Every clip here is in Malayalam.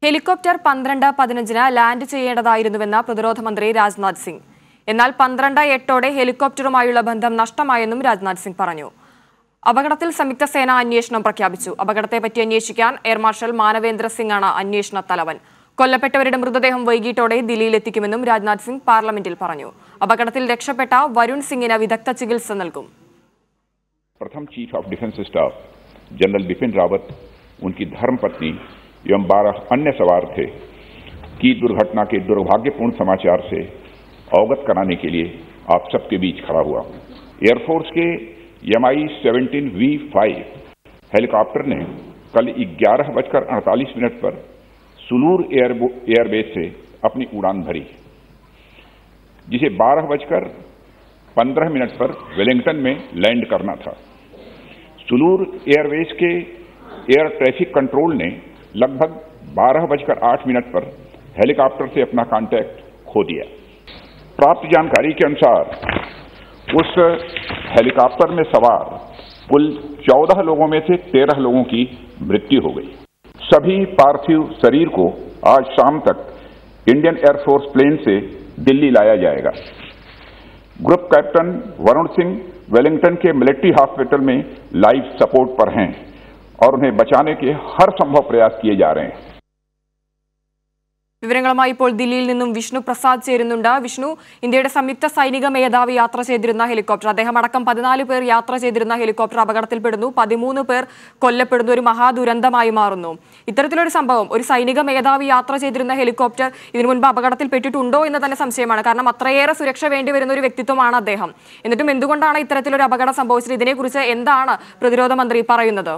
ഹെലികോപ്റ്റർ പന്ത്രണ്ട് പതിനഞ്ചിന് ലാൻഡ് ചെയ്യേണ്ടതായിരുന്നുവെന്ന് പ്രതിരോധ മന്ത്രി രാജ്നാഥ് സിംഗ് എന്നാൽ പന്ത്രണ്ട് എട്ടോടെ ഹെലികോപ്റ്ററുമായുള്ള ബന്ധം നഷ്ടമായെന്നും രാജ്നാഥ് സിംഗ് പറഞ്ഞു അപകടത്തിൽ സംയുക്ത സേന അന്വേഷണം പ്രഖ്യാപിച്ചു അപകടത്തെപ്പറ്റി അന്വേഷിക്കാൻ എയർ മാർഷൽ മാനവേന്ദ്ര സിംഗ് ആണ് അന്വേഷണ തലവൻ കൊല്ലപ്പെട്ടവരുടെ മൃതദേഹം വൈകിട്ടോടെ ദില്ലിയിലെത്തിക്കുമെന്നും രാജ്നാഥ് സിംഗ് പാർലമെന്റിൽ പറഞ്ഞു അപകടത്തിൽ രക്ഷപ്പെട്ട വരുൺ സിംഗിന് വിദഗ്ധ ചികിത്സ നൽകും प्रथम chief of defence staff general Bipin Rawat उनकी धर्मपत्नी एवं बारह अन्य सवार थे की दुर्घटना के दुर्भाग्यपूर्ण समाचार से अवगत कराने के लिए आप सबके बीच खड़ा हुआ हूं एयरफोर्स के M I seventeen V five helicopter ने कल ग्यारह बजकर अड़तालीस मिनट पर सुलूर एयर एयरबेस से अपनी उड़ान भरी जिसे बारह बजकर पंद्रह मिनट पर वेलिंगटन में लैंड करना था सुलूर एयरवेज के एयर ट्रैफिक कंट्रोल ने लगभग बारह बजकर आठ मिनट पर हेलीकॉप्टर से अपना कांटेक्ट खो दिया प्राप्त जानकारी के अनुसार उस हेलीकॉप्टर में सवार कुल चौदह लोगों में से तेरह लोगों की मृत्यु हो गई सभी पार्थिव शरीर को आज शाम तक इंडियन एयरफोर्स प्लेन से दिल्ली लाया जाएगा ग्रुप कैप्टन वरुण सिंह वेलिंगटन के मिलिट्री हॉस्पिटल में लाइफ सपोर्ट पर हैं और उन्हें बचाने के हर संभव प्रयास किए जा रहे हैं വിവരങ്ങളുമായി ഇപ്പോൾ ദില്ലിയിൽ നിന്നും വിഷ്ണു പ്രസാദ് ചേരുന്നുണ്ട് വിഷ്ണു ഇന്ത്യയുടെ സംയുക്ത സൈനിക മേധാവി യാത്ര ചെയ്തിരുന്ന ഹെലികോപ്റ്റർ അദ്ദേഹം അടക്കം പതിനാല് പേർ യാത്ര ചെയ്തിരുന്ന ഹെലികോപ്റ്റർ അപകടത്തിൽപ്പെടുന്നു പതിമൂന്ന് പേർ കൊല്ലപ്പെടുന്നു ഒരു മഹാദുരന്തമായി മാറുന്നു ഇത്തരത്തിലൊരു സംഭവം ഒരു സൈനിക മേധാവി യാത്ര ചെയ്തിരുന്ന ഹെലികോപ്റ്റർ ഇതിനു മുൻപ് അപകടത്തിൽപ്പെട്ടിട്ടുണ്ടോ എന്ന് തന്നെ സംശയമാണ് കാരണം അത്രയേറെ സുരക്ഷ വേണ്ടി വരുന്ന ഒരു വ്യക്തിത്വമാണ് അദ്ദേഹം എന്നിട്ടും എന്തുകൊണ്ടാണ് ഇത്തരത്തിലൊരു അപകടം സംഭവിച്ചത് ഇതിനെക്കുറിച്ച് എന്താണ് പ്രതിരോധ മന്ത്രി പറയുന്നത്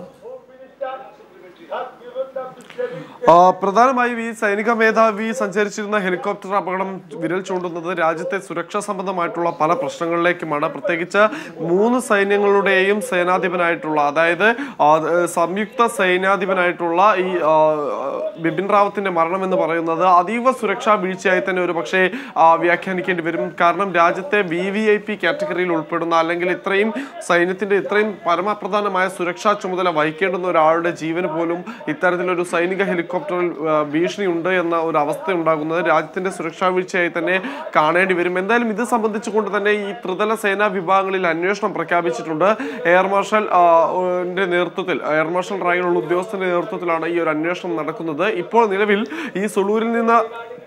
ആ, പ്രധാനമായും ഈ സൈനിക മേധാവി സഞ്ചരിച്ചിരുന്ന ഹെലികോപ്റ്റർ അപകടം വിരൽ ചൂണ്ടുന്നത് രാജ്യത്തെ സുരക്ഷാ സംബന്ധമായിട്ടുള്ള പല പ്രശ്നങ്ങളിലേക്കുമാണ് പ്രത്യേകിച്ച് മൂന്ന് സൈന്യങ്ങളുടെയും സേനാധിപനായിട്ടുള്ള അതായത് ആ, ഏ, സംയുക്ത സൈന്യാധിപനായിട്ടുള്ള ഈ ആ, ബിപിൻ റാവത്തിന്റെ മരണം എന്ന് പറയുന്നത് അതീവ സുരക്ഷാ വീഴ്ചയായി തന്നെ ഒരു പക്ഷേ ആ, വ്യാഖ്യാനിക്കേണ്ടി വരും കാരണം രാജ്യത്തെ വി വി ഐ പി കാറ്റഗറിയിൽ ഉൾപ്പെടുന്ന അല്ലെങ്കിൽ ഇത്രയും സൈന്യത്തിന്റെ ഇത്രയും പരമപ്രധാനമായ സുരക്ഷാ ചുമതല വഹിക്കേണ്ടുന്ന ഒരാളുടെ ജീവന് പോലും ഇത്തരത്തിലൊരു സൈനിക ഹെലികോപ്റ്ററിൽ ആ, ഭീഷണിയുണ്ട് എന്ന ഒരു അവസ്ഥ ഉണ്ടാകുന്നത് രാജ്യത്തിന്റെ സുരക്ഷാ വീഴ്ചയായി തന്നെ കാണേണ്ടി വരും എന്തായാലും ഇത് സംബന്ധിച്ചുകൊണ്ട് തന്നെ ഈ ത്രിതല സേനാ വിഭാഗങ്ങളിൽ അന്വേഷണം പ്രഖ്യാപിച്ചിട്ടുണ്ട് എയർ മാർഷൽ ആ, ന്റെ നേതൃത്വത്തിൽ എയർ മാർഷൽ റാങ്കിലുള്ള ഉദ്യോഗസ്ഥന്റെ നേതൃത്വത്തിലാണ് ഈ ഒരു അന്വേഷണം നടക്കുന്നത് ഇപ്പോൾ നിലവിൽ ഈ സുളൂരിൽ നിന്ന്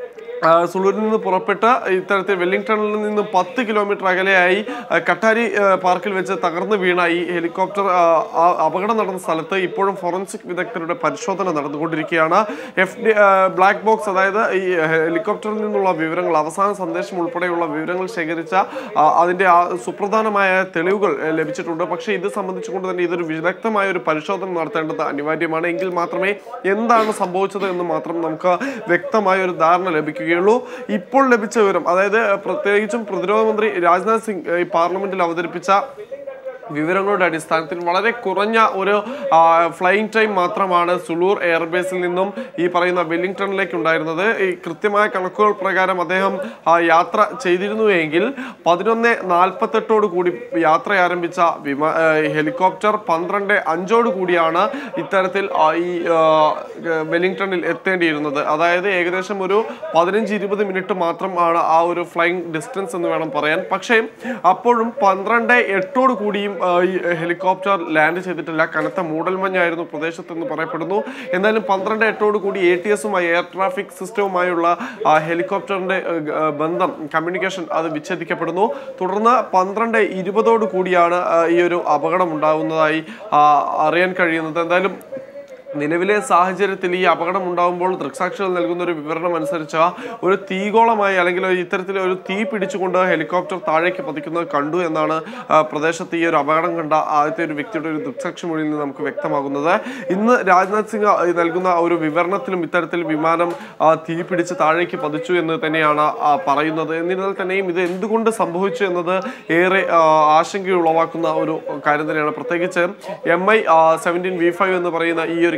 ആ, സുളൂരിൽ നിന്ന് പുറപ്പെട്ട് ഇത്തരത്തിൽ വെല്ലിംഗ്ടണിൽ നിന്ന് പത്ത് കിലോമീറ്റർ അകലെയായി ആ, കട്ടാരി ആ, പാർക്കിൽ വെച്ച് തകർന്നു വീണ ഈ ഹെലികോപ്റ്റർ ആ, ആ അപകടം നടന്ന സ്ഥലത്ത് ഇപ്പോഴും ഫോറൻസിക് വിദഗ്ധരുടെ പരിശോധന നടന്നുകൊണ്ടിരിക്കുകയാണ് എഫ് ഡി ബ്ലാക്ക് ബോക്സ് അതായത് ഈ ഹെലികോപ്റ്ററിൽ നിന്നുള്ള വിവരങ്ങൾ അവസാന സന്ദേശം ഉൾപ്പെടെയുള്ള വിവരങ്ങൾ ശേഖരിച്ച ആ, അതിന്റെ ആ സുപ്രധാനമായ തെളിവുകൾ ആ, ലഭിച്ചിട്ടുണ്ട് പക്ഷേ ഇത് സംബന്ധിച്ചുകൊണ്ട് തന്നെ ഇതൊരു വിദഗ്ധമായ ഒരു പരിശോധന നടത്തേണ്ടത് അനിവാര്യമാണ് എങ്കിൽ മാത്രമേ എന്താണ് സംഭവിച്ചത് എന്ന് മാത്രം നമുക്ക് വ്യക്തമായ ഒരു ധാരണ ലഭിക്കുകയുള്ളൂ ഇപ്പോൾ ലഭിച്ച വിവരം അതായത് പ്രത്യേകിച്ചും പ്രതിരോധ മന്ത്രി രാജ്നാഥ് സിംഗ് ഈ പാർലമെന്റിൽ അവതരിപ്പിച്ച വിവരങ്ങളുടെ അടിസ്ഥാനത്തിൽ വളരെ കുറഞ്ഞ ഒരു ഫ്ലൈയിങ് ടൈം മാത്രമാണ് സുളൂർ എയർബേസിൽ നിന്നും ഈ പറയുന്ന വെല്ലിംഗ്ടണിലേക്ക് ഉണ്ടായിരുന്നത് ഈ കൃത്യമായ കണക്കുകൾ പ്രകാരം അദ്ദേഹം ആ, യാത്ര ചെയ്തിരുന്നുവെങ്കിൽ പതിനൊന്ന് നാൽപ്പത്തെട്ടോട് കൂടി യാത്ര ആരംഭിച്ച വിമാ ആ, ഹെലികോപ്റ്റർ പന്ത്രണ്ട് അഞ്ചോട് കൂടിയാണ് ഇത്തരത്തിൽ ആ, ഈ ആ, വെല്ലിംഗ്ടണിൽ എത്തേണ്ടിയിരുന്നത് അതായത് ഏകദേശം ഒരു പതിനഞ്ച് ഇരുപത് മിനിറ്റ് മാത്രമാണ് ആ ഒരു ഫ്ലൈയിങ് ഡിസ്റ്റൻസ് എന്ന് വേണം പറയാൻ പക്ഷേ അപ്പോഴും പന്ത്രണ്ട് എട്ടോട് കൂടിയും ആ, ഈ ഹെലികോപ്റ്റർ ലാൻഡ് ചെയ്തിട്ടില്ല കനത്ത മൂടൽമഞ്ഞായിരുന്നു പ്രദേശത്തെന്ന് പറയപ്പെടുന്നു എന്നാലും പന്ത്രണ്ട് എട്ടോട് കൂടി എ ടി എസുമായി എയർ ട്രാഫിക് സിസ്റ്റവുമായുള്ള ആ, ഹെലികോപ്റ്ററിന്റെ ആ, ഗ- ആ, ബന്ധം കമ്മ്യൂണിക്കേഷൻ അത് വിച്ഛേദിക്കപ്പെടുന്നു തുടർന്ന് പന്ത്രണ്ട് ഇരുപതോട് കൂടിയാണ് ആ, ഈ ഒരു അപകടം ഉണ്ടാകുന്നതായി ആ, അറിയാൻ കഴിയുന്നത് എന്തായാലും നിലവിലെ സാഹചര്യത്തിൽ ഈ അപകടം ഉണ്ടാകുമ്പോൾ ദൃക്സാക്ഷികൾ നൽകുന്ന ഒരു വിവരണം അനുസരിച്ച് ഒരു തീഗോളമായി അല്ലെങ്കിൽ ഒരു ഇത്തരത്തിൽ ഒരു തീ പിടിച്ചുകൊണ്ട് ഹെലികോപ്റ്റർ താഴേക്ക് പതിക്കുന്നത് കണ്ടു എന്നാണ് ആ, പ്രദേശത്ത് ഈ ഒരു അപകടം കണ്ട ആദ്യത്തെ ഒരു വ്യക്തിയുടെ ഒരു ദൃക്സാക്ഷി മൊഴിയിൽ നിന്ന് നമുക്ക് വ്യക്തമാകുന്നത് ഇന്ന് രാജ്നാഥ് സിംഗ് ഈ നൽകുന്ന ഒരു വിവരണത്തിലും ഇത്തരത്തിൽ വിമാനം ആ, തീ പിടിച്ച് താഴേക്ക് പതിച്ചു എന്ന് തന്നെയാണ് ആ, പറയുന്നത് എന്നിരുന്നാൽ തന്നെയും ഇത് എന്തുകൊണ്ട് സംഭവിച്ചു എന്നത് ഏറെ ആ, ആശങ്ക ഉളവാക്കുന്ന ഒരു കാര്യം തന്നെയാണ് പ്രത്യേകിച്ച് M I seventeen V five എന്ന് പറയുന്ന ഈ ഒരു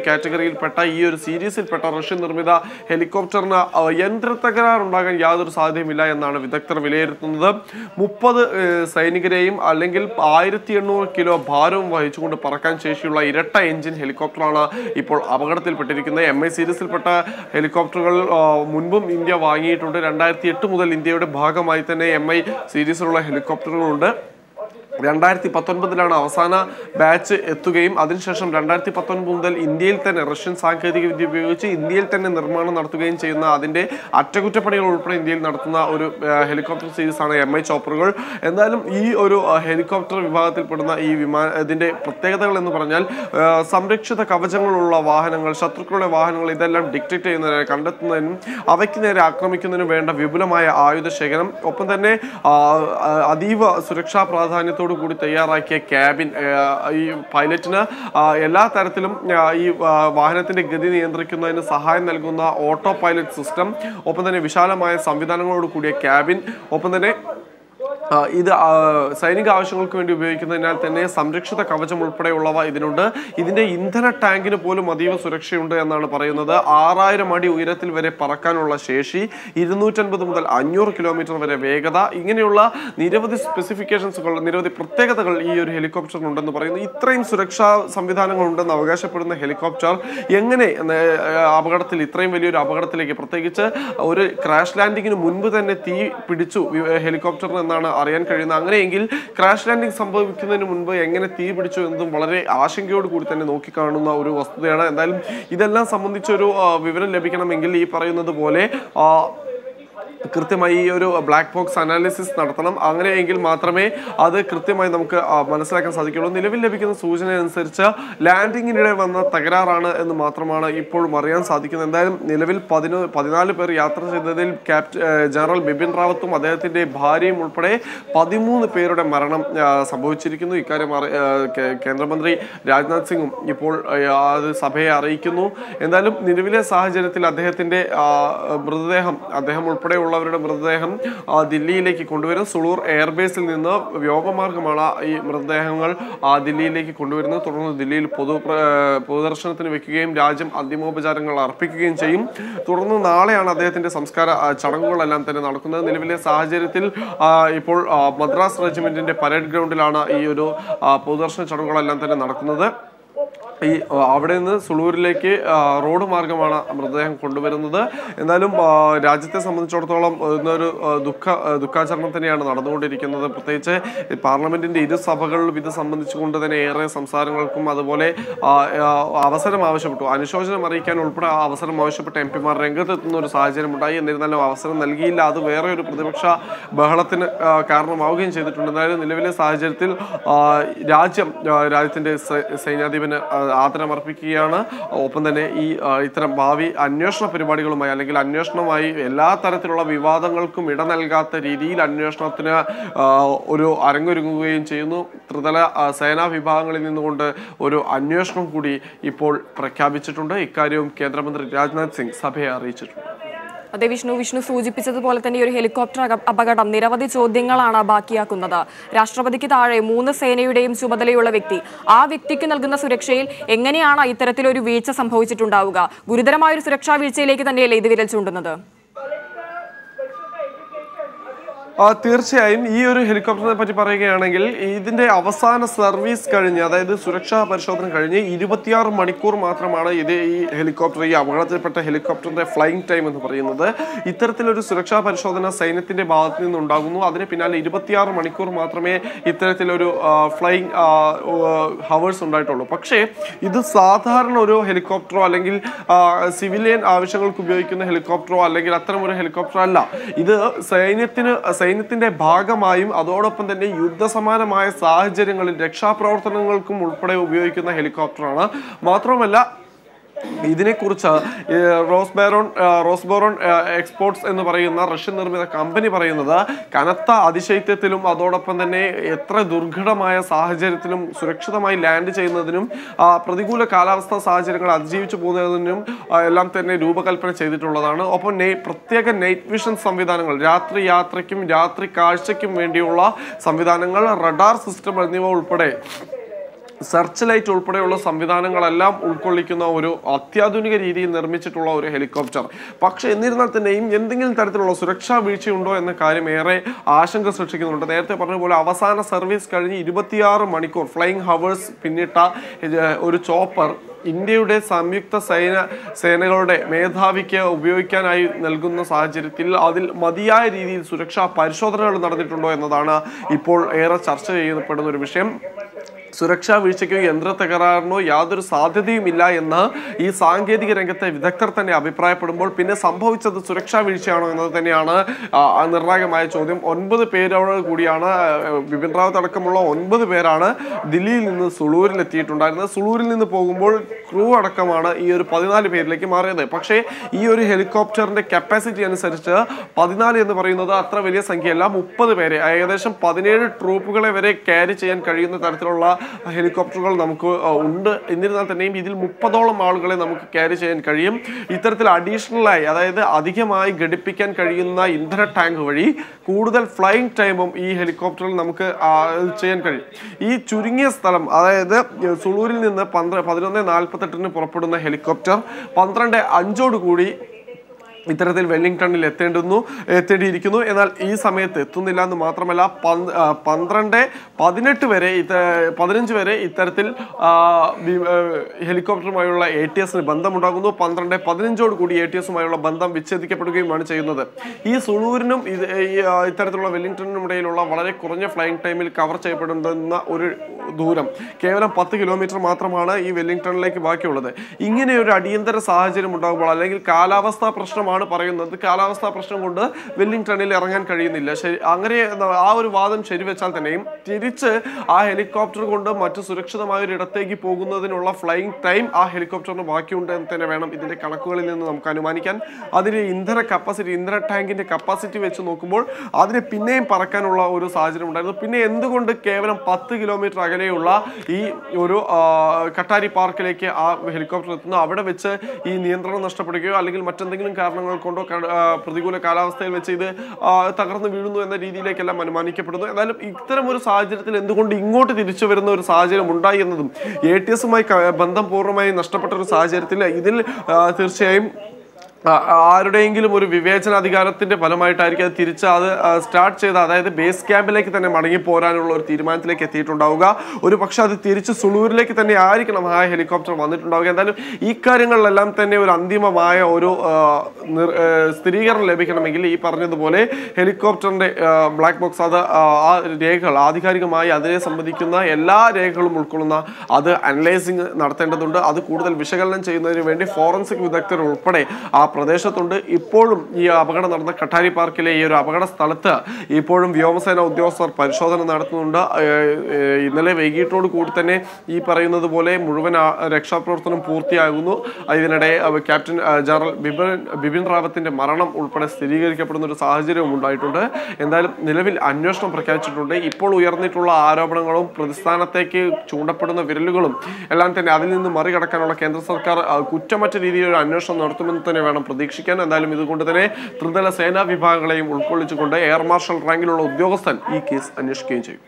കാറ്റഗറിയിൽപ്പെട്ട ഈ ഒരു സീരീസിൽപ്പെട്ട റഷ്യൻ നിർമ്മിത ഹെലികോപ്റ്ററിന് ആ, യന്ത്രത്തകരാറുണ്ടാകാൻ യാതൊരു സാധ്യതയുമില്ല എന്നാണ് വിദഗ്ധർ വിലയിരുത്തുന്നത് മുപ്പത് സൈനികരെയും അല്ലെങ്കിൽ ആയിരത്തി എണ്ണൂറ് കിലോ ഭാരവും വഹിച്ചുകൊണ്ട് പറക്കാൻ ശേഷിയുള്ള ഇരട്ട എഞ്ചിൻ ഹെലികോപ്റ്ററാണ് ഇപ്പോൾ അപകടത്തിൽപ്പെട്ടിരിക്കുന്നത് എം ഐ സീരീസിൽപ്പെട്ട ഹെലികോപ്റ്ററുകൾ ആ, മുൻപും ഇന്ത്യ വാങ്ങിയിട്ടുണ്ട് രണ്ടായിരത്തി എട്ട് മുതൽ ഇന്ത്യയുടെ ഭാഗമായി തന്നെ എം ഐ സീരീസിലുള്ള ഹെലികോപ്റ്ററുകളുണ്ട് രണ്ടായിരത്തി പത്തൊൻപതിലാണ് അവസാന ബാച്ച് എത്തുകയും അതിനുശേഷം രണ്ടായിരത്തി പത്തൊൻപത് മുതൽ ഇന്ത്യയിൽ തന്നെ റഷ്യൻ സാങ്കേതിക വിദ്യ ഉപയോഗിച്ച് ഇന്ത്യയിൽ തന്നെ നിർമ്മാണം നടത്തുകയും ചെയ്യുന്ന അതിന്റെ അറ്റകുറ്റപ്പണികൾ ഉൾപ്പെടെ ഇന്ത്യയിൽ നടത്തുന്ന ഒരു ആ, ഹെലികോപ്റ്റർ സീരീസാണ് എം ഐ ചോപ്പറുകൾ എന്തായാലും ഈ ഒരു ആ, ഹെലികോപ്റ്റർ വിഭാഗത്തിൽപ്പെടുന്ന ഈ വിമാന ഇതിന്റെ പ്രത്യേകതകൾ എന്ന് പറഞ്ഞാൽ ആ, സംരക്ഷിത കവചങ്ങളുള്ള വാഹനങ്ങൾ ശത്രുക്കളുടെ വാഹനങ്ങൾ ഇതെല്ലാം ഡിക്റ്റേറ്റ് ചെയ്യുന്നതിന് കണ്ടെത്തുന്നതിനും അവയ്ക്ക് നേരെ ആക്രമിക്കുന്നതിനും വേണ്ട വിപുലമായ ആയുധ ശേഖരം ഒപ്പം തന്നെ ആ, ആ, അതീവ സുരക്ഷാ പ്രാധാന്യത്തോടു കൂടി തയ്യാറാക്കിയ ക്യാബിൻ ആ, ഈ പൈലറ്റിന് ആ, എല്ലാ തരത്തിലും ആ, ഈ ആ, വാഹനത്തിന്റെ ഗതി നിയന്ത്രിക്കുന്നതിന് സഹായം നൽകുന്ന ഓട്ടോ പൈലറ്റ് സിസ്റ്റം ഒപ്പം തന്നെ വിശാലമായ സംവിധാനങ്ങളോട് കൂടിയ ക്യാബിൻ ഒപ്പം തന്നെ ആ, ഇത് ആ, സൈനിക ആവശ്യങ്ങൾക്ക് വേണ്ടി ഉപയോഗിക്കുന്നതിനാൽ തന്നെ സംരക്ഷിത കവചം ഉൾപ്പെടെയുള്ളവ ഇതിനുണ്ട് ഇതിന്റെ ഇന്ധന ടാങ്കിന് പോലും അതീവ സുരക്ഷയുണ്ട് എന്നാണ് പറയുന്നത് ആറായിരം അടി ഉയരത്തിൽ വരെ പറക്കാനുള്ള ശേഷി ഇരുന്നൂറ്റൻപത് മുതൽ അഞ്ഞൂറ് കിലോമീറ്റർ വരെ വേഗത ഇങ്ങനെയുള്ള നിരവധി സ്പെസിഫിക്കേഷൻസുകൾ നിരവധി പ്രത്യേകതകൾ ഈ ഒരു ഹെലികോപ്റ്ററിനുണ്ടെന്ന് പറയുന്നു ഇത്രയും സുരക്ഷാ സംവിധാനങ്ങൾ ഉണ്ടെന്ന് അവകാശപ്പെടുന്ന ഹെലികോപ്റ്റർ എങ്ങനെ ഏർ, അപകടത്തിൽ ഇത്രയും വലിയൊരു അപകടത്തിലേക്ക് പ്രത്യേകിച്ച് ഒരു ക്രാഷ് ലാൻഡിങ്ങിന് മുൻപ് തന്നെ തീ പിടിച്ചു വി- ഹെലികോപ്റ്ററിന് എന്നാണ് അറിയാൻ കഴിയുന്നത് അങ്ങനെയെങ്കിൽ ക്രാഷ് ലാൻഡിംഗ് സംഭവിക്കുന്നതിന് മുൻപ് എങ്ങനെ തീ പിടിച്ചു എന്നതും വളരെ ആശങ്കയോട് കൂടി തന്നെ നോക്കിക്കാണുന്ന ഒരു വസ്തുതയാണ് എന്തായാലും ഇതെല്ലാം സംബന്ധിച്ചൊരു ആ, വിവരം ലഭിക്കണമെങ്കിൽ ഈ പറയുന്നത് പോലെ ആ, കൃത്യമായി ഈ ഒരു ബ്ലാക്ക് ബോക്സ് അനാലിസിസ് നടത്തണം അങ്ങനെയെങ്കിൽ മാത്രമേ അത് കൃത്യമായി നമുക്ക് ആ, മനസ്സിലാക്കാൻ സാധിക്കുള്ളൂ നിലവിൽ ലഭിക്കുന്ന സൂചന അനുസരിച്ച് ലാൻഡിങ്ങിനിടെ വന്ന തകരാറാണ് എന്ന് മാത്രമാണ് ഇപ്പോഴും അറിയാൻ സാധിക്കുന്നത് എന്തായാലും നിലവിൽ പതിനോ പതിനാല് പേർ യാത്ര ചെയ്തതിൽ ക്യാപ്റ്റ ഏഹ് ജനറൽ ബിപിൻ റാവത്തും അദ്ദേഹത്തിന്റെ ഭാര്യയും ഉൾപ്പെടെ പതിമൂന്ന് പേരുടെ മരണം ആ, സംഭവിച്ചിരിക്കുന്നു ഇക്കാര്യം അറി- ആ, കേ- കേന്ദ്രമന്ത്രി രാജ്നാഥ് സിംഗും ഇപ്പോൾ ആ, അത് സഭയെ അറിയിക്കുന്നു എന്തായാലും നിലവിലെ സാഹചര്യത്തിൽ അദ്ദേഹത്തിന്റെ ആ, മൃതദേഹം അദ്ദേഹം ഉൾപ്പെടെയുള്ളവരുടെ മൃതദേഹം ആ, ദില്ലിയിലേക്ക് കൊണ്ടുവരും സുളൂർ എയർബേസിൽ നിന്ന് വ്യോമമാർഗമാണ് ഈ മൃതദേഹങ്ങൾ ആ, ദില്ലിയിലേക്ക് കൊണ്ടുവരുന്നത് തുടർന്ന് ദില്ലിയിൽ പൊതു പ്ര- പൊതുദർശനത്തിന് വെക്കുകയും രാജ്യം അന്തിമോപചാരങ്ങൾ അർപ്പിക്കുകയും ചെയ്യും തുടർന്ന് നാളെയാണ് അദ്ദേഹത്തിന്റെ സംസ്കാര ആ, ചടങ്ങുകളെല്ലാം തന്നെ നടക്കുന്നത് നിലവിലെ സാഹചര്യത്തിൽ ആ, ഇപ്പോൾ ആ, മദ്രാസ് റെജിമെന്റിന്റെ പരേഡ് ഗ്രൗണ്ടിലാണ് ഈ ഒരു ആ, പൊതുദർശന ചടങ്ങുകളെല്ലാം തന്നെ നടക്കുന്നത് ഈ ആ, അവിടെ നിന്ന് സുളൂരിലേക്ക് ആ, റോഡ് മാർഗമാണ് മൃതദേഹം കൊണ്ടുവരുന്നത് എന്നാലും ആ, രാജ്യത്തെ സംബന്ധിച്ചിടത്തോളം ഇന്നൊരു ആ, ദുഃഖ ആ, ദുഃഖാചരണം തന്നെയാണ് നടന്നുകൊണ്ടിരിക്കുന്നത് പ്രത്യേകിച്ച് ഈ പാർലമെന്റിന്റെ ഇരു സഭകളിലും ഇത് സംബന്ധിച്ചുകൊണ്ട് തന്നെ ഏറെ സംസാരങ്ങൾക്കും അതുപോലെ ആ, ആ, അവസരം ആവശ്യപ്പെട്ടു അനുശോചനം അറിയിക്കാൻ ഉൾപ്പെടെ ആ അവസരം ആവശ്യപ്പെട്ട എം പിമാർ രംഗത്തെത്തുന്ന ഒരു സാഹചര്യം ഉണ്ടായി എന്നിരുന്നാലും അവസരം നൽകിയില്ല അത് വേറെ ഒരു പ്രതിപക്ഷ ബഹളത്തിന് ആ, കാരണമാവുകയും ചെയ്തിട്ടുണ്ട് എന്തായാലും നിലവിലെ സാഹചര്യത്തിൽ ആ, രാജ്യം ആ, രാജ്യത്തിന്റെ സൈ- സൈന്യാധിപന് ആ, ആദരമർപ്പിക്കുകയാണ് ഒപ്പം തന്നെ ഈ ആ, ഇത്തരം ഭാവി അന്വേഷണ പരിപാടികളുമായി അല്ലെങ്കിൽ അന്വേഷണമായി എല്ലാ തരത്തിലുള്ള വിവാദങ്ങൾക്കും ഇട നൽകാത്ത രീതിയിൽ അന്വേഷണത്തിന് ആ, ഒരു അരങ്ങൊരുങ്ങുകയും ചെയ്യുന്നു ത്രിതല ആ, സേനാ വിഭാഗങ്ങളിൽ നിന്നുകൊണ്ട് ഒരു അന്വേഷണം കൂടി ഇപ്പോൾ പ്രഖ്യാപിച്ചിട്ടുണ്ട് ഇക്കാര്യവും കേന്ദ്രമന്ത്രി രാജ്നാഥ് സിംഗ് സഭയെ അറിയിച്ചിട്ടുണ്ട് അതെ വിഷ്ണു വിഷ്ണു സൂചിപ്പിച്ചതുപോലെ തന്നെ ഈ ഒരു ഹെലികോപ്റ്റർ അക- അപകടം നിരവധി ചോദ്യങ്ങളാണ് ബാക്കിയാക്കുന്നത് രാഷ്ട്രപതിക്ക് താഴെ മൂന്ന് സേനയുടെയും ചുമതലയുള്ള വ്യക്തി ആ വ്യക്തിക്ക് നൽകുന്ന സുരക്ഷയിൽ എങ്ങനെയാണ് ഇത്തരത്തിലൊരു വീഴ്ച സംഭവിച്ചിട്ടുണ്ടാവുക ഗുരുതരമായ ഒരു സുരക്ഷാ വീഴ്ചയിലേക്ക് തന്നെയല്ലേ ഇത് വിരൽ ചൂണ്ടുന്നത് ആ, തീർച്ചയായും ഈ ഒരു ഹെലികോപ്റ്ററിനെ പറ്റി പറയുകയാണെങ്കിൽ ഇതിന്റെ അവസാന സർവീസ് കഴിഞ്ഞ് അതായത് സുരക്ഷാ പരിശോധന കഴിഞ്ഞ് ഇരുപത്തിയാറ് മണിക്കൂർ മാത്രമാണ് ഇത് ഈ ഹെലികോപ്റ്റർ ഈ അപകടത്തിൽപ്പെട്ട ഹെലികോപ്റ്ററിന്റെ ഫ്ലൈയിങ് ടൈം എന്ന് പറയുന്നത് ഇത്തരത്തിലൊരു സുരക്ഷാ പരിശോധന സൈന്യത്തിന്റെ ഭാഗത്ത് നിന്നുണ്ടാകുന്നു അതിന് പിന്നാലെ ഇരുപത്തിയാറ് മണിക്കൂർ മാത്രമേ ഇത്തരത്തിലൊരു ഫ്ലൈയിങ് ഹവേഴ്സ് ഉണ്ടായിട്ടുള്ളൂ പക്ഷേ ഇത് സാധാരണ ഒരു ഹെലികോപ്റ്ററോ അല്ലെങ്കിൽ സിവിലിയൻ ആവശ്യങ്ങൾക്ക് ഉപയോഗിക്കുന്ന ഹെലികോപ്റ്ററോ അല്ലെങ്കിൽ അത്തരം ഒരു ഹെലികോപ്റ്റർ അല്ല ഇത് സൈന്യത്തിന് സൈന്യത്തിന്റെ ഭാഗമായും അതോടൊപ്പം തന്നെ യുദ്ധസമാനമായ സാഹചര്യങ്ങളിൽ രക്ഷാപ്രവർത്തനങ്ങൾക്കും ഉൾപ്പെടെ ഉപയോഗിക്കുന്ന ഹെലികോപ്റ്ററാണ് മാത്രമല്ല ഇതിനെക്കുറിച്ച് ഈ റോസ് ബാരോൺ ആ, റോസ് ബോറോൺ ആ, എക്സ്പോർട്സ് എന്ന് പറയുന്ന റഷ്യൻ നിർമ്മിത കമ്പനി പറയുന്നത് കനത്ത അതിശൈത്യത്തിലും അതോടൊപ്പം തന്നെ എത്ര ദുർഘടമായ സാഹചര്യത്തിലും സുരക്ഷിതമായി ലാൻഡ് ചെയ്യുന്നതിനും ആ, പ്രതികൂല കാലാവസ്ഥാ സാഹചര്യങ്ങൾ അതിജീവിച്ചു പോകുന്നതിനും ആ, എല്ലാം തന്നെ രൂപകൽപ്പന ചെയ്തിട്ടുള്ളതാണ് ഒപ്പം നെ- പ്രത്യേക നൈറ്റ് വിഷൻ സംവിധാനങ്ങൾ രാത്രി യാത്രയ്ക്കും രാത്രി കാഴ്ചയ്ക്കും വേണ്ടിയുള്ള സംവിധാനങ്ങൾ റഡാർ സിസ്റ്റം എന്നിവ ഉൾപ്പെടെ സെർച്ച് ലൈറ്റ് ഉൾപ്പെടെയുള്ള സംവിധാനങ്ങളെല്ലാം ഉൾക്കൊള്ളിക്കുന്ന ഒരു അത്യാധുനിക രീതിയിൽ നിർമ്മിച്ചിട്ടുള്ള ഒരു ഹെലികോപ്റ്റർ പക്ഷെ എന്നിരുന്നാൽ തന്നെയും എന്തെങ്കിലും തരത്തിലുള്ള സുരക്ഷാ വീഴ്ചയുണ്ടോ എന്ന കാര്യം ഏറെ ആശങ്ക സൃഷ്ടിക്കുന്നുണ്ട് നേരത്തെ പറഞ്ഞ പോലെ അവസാന സർവീസ് കഴിഞ്ഞ് ഇരുപത്തിയാറ് മണിക്കൂർ ഫ്ലൈയിങ് ഹവേഴ്സ് പിന്നിട്ട ഇത് ഒരു ചോപ്പർ ഇന്ത്യയുടെ സംയുക്ത സൈന സേനകളുടെ മേധാവിക്ക് ഉപയോഗിക്കാനായി നൽകുന്ന സാഹചര്യത്തിൽ അതിൽ മതിയായ രീതിയിൽ സുരക്ഷാ പരിശോധനകൾ നടന്നിട്ടുണ്ടോ എന്നതാണ് ഇപ്പോൾ ഏറെ ചർച്ച ചെയ്യപ്പെടുന്ന ഒരു വിഷയം സുരക്ഷാ വീഴ്ചയ്ക്കോ യന്ത്ര തകരാറിനോ യാതൊരു സാധ്യതയുമില്ല എന്ന് ഈ സാങ്കേതിക രംഗത്തെ വിദഗ്ധർ തന്നെ അഭിപ്രായപ്പെടുമ്പോൾ പിന്നെ സംഭവിച്ചത് സുരക്ഷാ വീഴ്ചയാണോ എന്നത് തന്നെയാണ് ആ, ആ നിർണായകമായ ചോദ്യം ഒൻപത് പേരോട് കൂടിയാണ് ആ, ബിപിൻ റാവത്ത് അടക്കമുള്ള ഒൻപത് പേരാണ് ദില്ലിയിൽ നിന്ന് സുളൂരിൽ എത്തിയിട്ടുണ്ടായിരുന്നത് സുളൂരിൽ നിന്ന് പോകുമ്പോൾ ക്രൂ അടക്കമാണ് ഈ ഒരു പതിനാല് പേരിലേക്ക് മാറിയത് പക്ഷേ ഈ ഒരു ഹെലികോപ്റ്ററിന്റെ കപ്പാസിറ്റി അനുസരിച്ച് പതിനാല് എന്ന് പറയുന്നത് അത്ര വലിയ സംഖ്യയല്ല മുപ്പത് പേരെ ഏകദേശം പതിനേഴ് ട്രൂപ്പുകളെ വരെ ക്യാരി ചെയ്യാൻ കഴിയുന്ന തരത്തിലുള്ള ഹെലികോപ്റ്ററുകൾ നമുക്ക് ആ, ഉണ്ട് എന്നിരുന്നാൽ തന്നെയും ഇതിൽ മുപ്പതോളം ആളുകളെ നമുക്ക് ക്യാരി ചെയ്യാൻ കഴിയും ഇത്തരത്തിൽ അഡീഷണലായി അതായത് അധികമായി ഘടിപ്പിക്കാൻ കഴിയുന്ന ഇന്ധന ടാങ്ക് വഴി കൂടുതൽ ഫ്ലൈയിങ് ടൈമും ഈ ഹെലികോപ്റ്ററിൽ നമുക്ക് ആ, ചെയ്യാൻ കഴിയും ഈ ചുരുങ്ങിയ സ്ഥലം അതായത് സുളൂരിൽ നിന്ന് പന്ത്ര പതിനൊന്ന് നാൽപ്പത്തെട്ടിന് പുറപ്പെടുന്ന ഹെലികോപ്റ്റർ പന്ത്രണ്ട് അഞ്ചോട് കൂടി ഇത്തരത്തിൽ വെല്ലിംഗ്ടണിൽ എത്തേണ്ടുന്നു എത്തേണ്ടിയിരിക്കുന്നു എന്നാൽ ഈ സമയത്ത് എത്തുന്നില്ല എന്ന് മാത്രമല്ല പന്ത്- ആ, പന്ത്രണ്ട് പതിനെട്ട് വരെ ഇത് പതിനഞ്ച് വരെ ഇത്തരത്തിൽ ആ, വി- ആ, ഹെലികോപ്റ്ററുമായുള്ള എ ടി എസിന് ബന്ധമുണ്ടാകുന്നു പന്ത്രണ്ട് പതിനഞ്ചോട് കൂടി എ ടി എസുമായുള്ള ബന്ധം വിച്ഛേദിക്കപ്പെടുകയുമാണ് ചെയ്യുന്നത് ഈ സുളൂരിനും ഇത് ഈ, ആ, ഇത്തരത്തിലുള്ള വെല്ലിംഗ്ടണിനും ഇടയിലുള്ള വളരെ കുറഞ്ഞ ഫ്ലൈയിങ് ടൈമിൽ കവർ ചെയ്യപ്പെടുന്ന ഒരു ദൂരം കേവലം പത്ത് കിലോമീറ്റർ മാത്രമാണ് ഈ വെല്ലിംഗ്ടണിലേക്ക് ബാക്കിയുള്ളത് ഇങ്ങനെ ഒരു അടിയന്തര സാഹചര്യം ഉണ്ടാകുമ്പോൾ അല്ലെങ്കിൽ കാലാവസ്ഥാ പ്രശ്നമാണ് പറയുന്നത് കാലാവസ്ഥാ പ്രശ്നം കൊണ്ട് വെല്ലിംഗ്ടണിൽ ഇറങ്ങാൻ കഴിയുന്നില്ല ശരി അങ്ങനെ ആ ഒരു വാദം ശരിവെച്ചാൽ തന്നെയും തിരിച്ച് ആ ഹെലികോപ്റ്റർ കൊണ്ട് മറ്റു സുരക്ഷിതമായ ഒരു ഇടത്തേക്ക് പോകുന്നതിനുള്ള ഫ്ലൈയിങ് ടൈം ആ ഹെലികോപ്റ്ററിന് ബാക്കിയുണ്ട് എന്ന് തന്നെ വേണം ഇതിന്റെ കണക്കുകളിൽ നിന്ന് നമുക്ക് അനുമാനിക്കാൻ അതിന് ഇന്ധന കപ്പാസിറ്റി ഇന്ധന ടാങ്കിന്റെ കപ്പാസിറ്റി വെച്ച് നോക്കുമ്പോൾ അതിന് പിന്നെയും പറക്കാനുള്ള ഒരു സാഹചര്യം ഉണ്ടായിരുന്നു പിന്നെ എന്തുകൊണ്ട് കേവലം പത്ത് കിലോമീറ്റർ അകലെയുള്ള ഈ ഒരു ആ, കട്ടാരി പാർക്കിലേക്ക് ആ ഹെലികോപ്റ്റർ എത്തുന്നു അവിടെ വെച്ച് ഈ നിയന്ത്രണം നഷ്ടപ്പെടുകയോ അല്ലെങ്കിൽ മറ്റെന്തെങ്കിലും കാരണങ്ങൾ കൊണ്ടോ ക- ആ, പ്രതികൂല കാലാവസ്ഥയിൽ വെച്ച് ഇത് ആ, തകർന്നു വീഴുന്നു എന്ന രീതിയിലേക്കെല്ലാം അനുമാനിക്കപ്പെടുന്നു എന്നാലും ഇത്തരം ഒരു സാഹചര്യത്തിൽ എന്തുകൊണ്ട് ഇങ്ങോട്ട് തിരിച്ചു വരുന്ന ഒരു സാഹചര്യം ഉണ്ടായി എന്നതും എ ടി എസുമായി ബന്ധം പൂർണ്ണമായി നഷ്ടപ്പെട്ട ഒരു സാഹചര്യത്തിൽ ഇതിൽ ആ, തീർച്ചയായും ആ, ആരുടെയെങ്കിലും ഒരു വിവേചനാധികാരത്തിന്റെ ഫലമായിട്ടായിരിക്കും അത് തിരിച്ച് അത് സ്റ്റാർട്ട് ചെയ്ത് അതായത് ബേസ് ക്യാമ്പിലേക്ക് തന്നെ മടങ്ങി പോരാനുള്ള ഒരു തീരുമാനത്തിലേക്ക് എത്തിയിട്ടുണ്ടാവുക ഒരു പക്ഷെ അത് തിരിച്ച് സുളൂരിലേക്ക് തന്നെ ആയിരിക്കണം ആ ഹെലികോപ്റ്റർ വന്നിട്ടുണ്ടാവുക എന്തായാലും ഈ കാര്യങ്ങളിലെല്ലാം തന്നെ ഒരു അന്തിമമായ ഒരു ആ, നിർ- ആ, സ്ഥിരീകരണം ലഭിക്കണമെങ്കിൽ ഈ പറഞ്ഞതുപോലെ ഹെലികോപ്റ്ററിന്റെ ബ്ലാക്ക് ബോക്സ് അത് ആ, ആ രേഖകൾ ആധികാരികമായി അതിനെ സംബന്ധിക്കുന്ന എല്ലാ രേഖകളും ഉൾക്കൊള്ളുന്ന അത് അനലൈസിങ് നടത്തേണ്ടതുണ്ട് അത് കൂടുതൽ വിശകലനം ചെയ്യുന്നതിന് വേണ്ടി ഫോറൻസിക് വിദഗ്ധർ ഉൾപ്പെടെ ആ പ്രദേശത്തുണ്ട് ഇപ്പോഴും ഈ അപകടം നടന്ന കട്ടാരി പാർക്കിലെ ഈ ഒരു അപകട സ്ഥലത്ത് ഇപ്പോഴും വ്യോമസേന ഉദ്യോഗസ്ഥർ പരിശോധന നടത്തുന്നുണ്ട് ഏഹ്, ഏഹ്, ഇന്നലെ വൈകിട്ടോട് കൂടി തന്നെ ഈ പറയുന്നത് പോലെ മുഴുവൻ ആ രക്ഷാപ്രവർത്തനം പൂർത്തിയാകുന്നു ഇതിനിടെ അഹ് ക്യാപ്റ്റൻ അഹ് ജനറൽ ബിപിൻ ബിപിൻ റാവത്തിന്റെ മരണം ഉൾപ്പെടെ സ്ഥിരീകരിക്കപ്പെടുന്ന ഒരു സാഹചര്യവും ഉണ്ടായിട്ടുണ്ട് എന്തായാലും നിലവിൽ അന്വേഷണം പ്രഖ്യാപിച്ചിട്ടുണ്ട് ഇപ്പോൾ ഉയർന്നിട്ടുള്ള ആരോപണങ്ങളും പ്രതിസ്ഥാനത്തേക്ക് ചൂണ്ടപ്പെടുന്ന വിരലുകളും എല്ലാം തന്നെ അതിൽ നിന്ന് മറികടക്കാനുള്ള കേന്ദ്ര സർക്കാർ അഹ് കുറ്റമറ്റ രീതിയിൽ ഒരു അന്വേഷണം നടത്തുമെന്ന് തന്നെ വേണം പ്രതീക്ഷിക്കാൻ എന്തായാലും ഇതുകൊണ്ട് തന്നെ ത്രിതല സേനാ വിഭാഗങ്ങളെയും ഉൾക്കൊള്ളിച്ചുകൊണ്ട് എയർ മാർഷൽ റാങ്കിലുള്ള ഉദ്യോഗസ്ഥൻ ഈ കേസ് അന്വേഷിക്കുകയും ചെയ്യും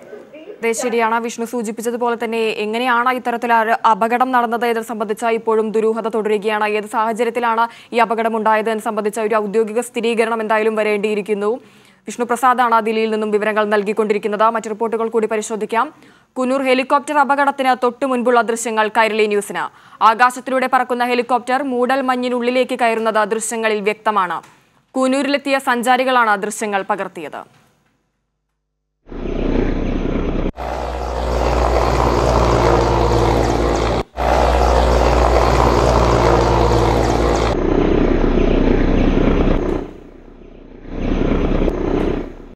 അതെ ശരിയാണ് വിഷ്ണു സൂചിപ്പിച്ചതുപോലെ തന്നെ എങ്ങനെയാണ് ഇത്തരത്തിൽ ഒരു അപകടം നടന്നത് എന്ന് സംബന്ധിച്ച ഇപ്പോഴും ദുരൂഹത തുടരുകയാണ് ഏത് സാഹചര്യത്തിലാണ് ഈ അപകടം ഉണ്ടായത് എന്ന് സംബന്ധിച്ച ഒരു ഔദ്യോഗിക സ്ഥിരീകരണം എന്തായാലും വരേണ്ടിയിരിക്കുന്നു വിഷ്ണു പ്രസാദാണ് ദില്ലിയിൽ നിന്നും വിവരങ്ങൾ നൽകിക്കൊണ്ടിരിക്കുന്നത് മറ്റു റിപ്പോർട്ടുകൾ കൂടി പരിശോധിക്കാം കുന്നൂർ ഹെലികോപ്റ്റർ അപകടത്തിന് തൊട്ടു മുൻപുള്ള ദൃശ്യങ്ങൾ കൈരളി ന്യൂസിന് ആകാശത്തിലൂടെ പറക്കുന്ന ഹെലികോപ്റ്റർ മൂടൽ മഞ്ഞിനുള്ളിലേക്ക് കയറുന്നത് ദൃശ്യങ്ങളിൽ വ്യക്തമാണ് കൂനൂരിലെത്തിയ സഞ്ചാരികളാണ് ദൃശ്യങ്ങൾ പകർത്തിയത്